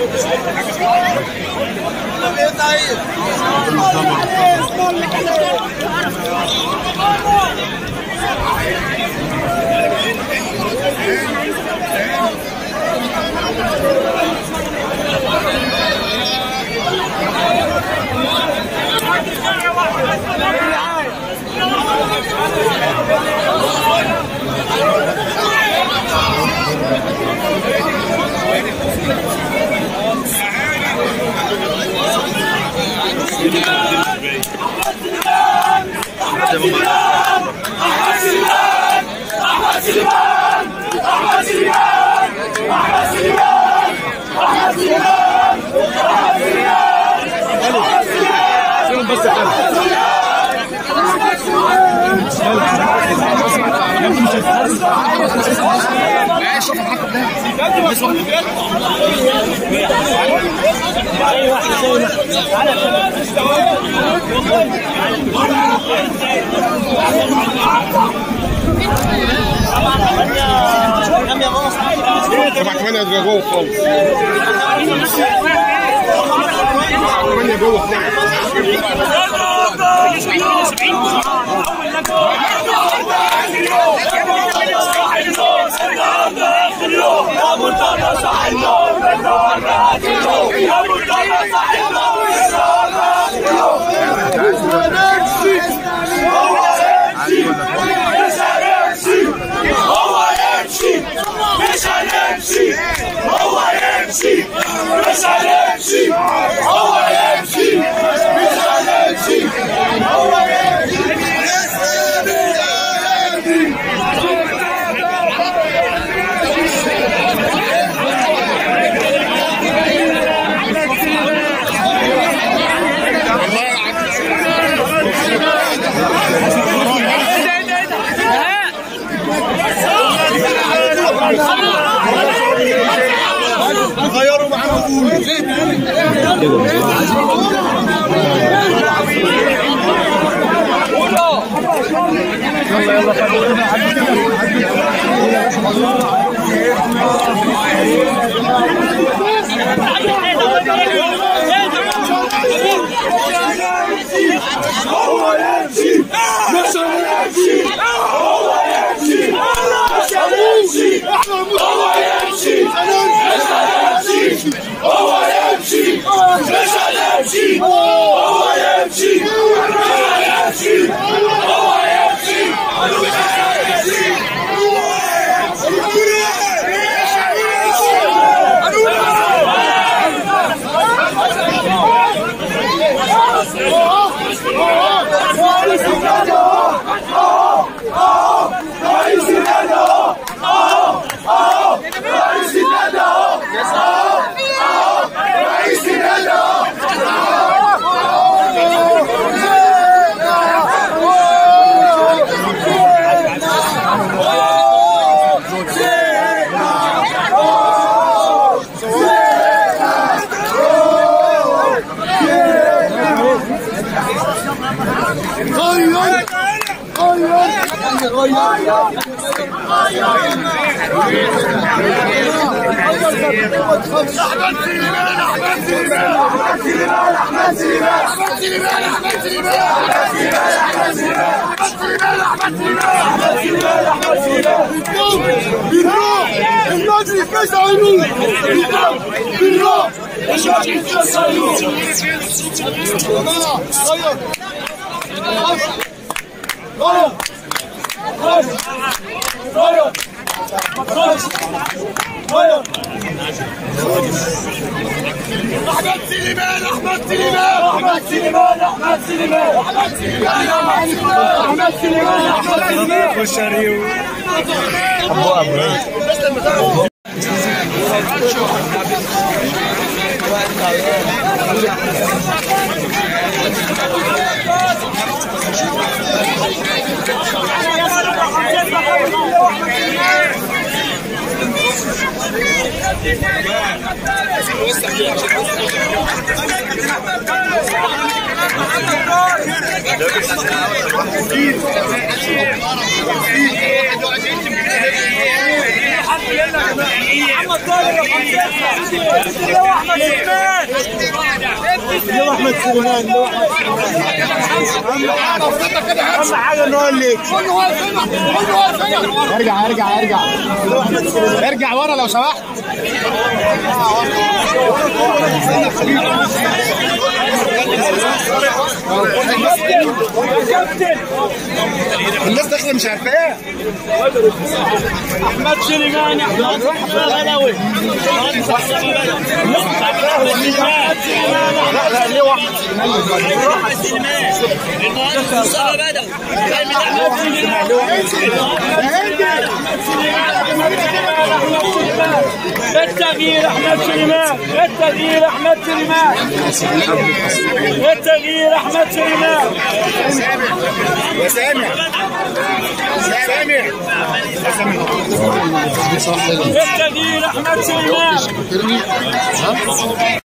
تبع كمان جوه خالص كمان جوه خالص غيروا معانا المجلس ليس عينون بالدم بالروح المجلس ليس عينون جماعة غير غير غير غير احمد سليمان احمد سليمان احمد سليمان احمد سليمان احمد سليمان احمد سليمان احمد سليمان الحمد لله لو احمد سليمان لو اهم حاجه نقول لك ارجع ارجع ارجع ارجع ورا لو سمحت الناس داخله مش عارفاه احمد سليمان احمد غلاوي لا لا ليه واحد التغيير احمد سليمان التغيير احمد سليمان التغيير احمد سليمان يا سامع سامع التغيير احمد سليمان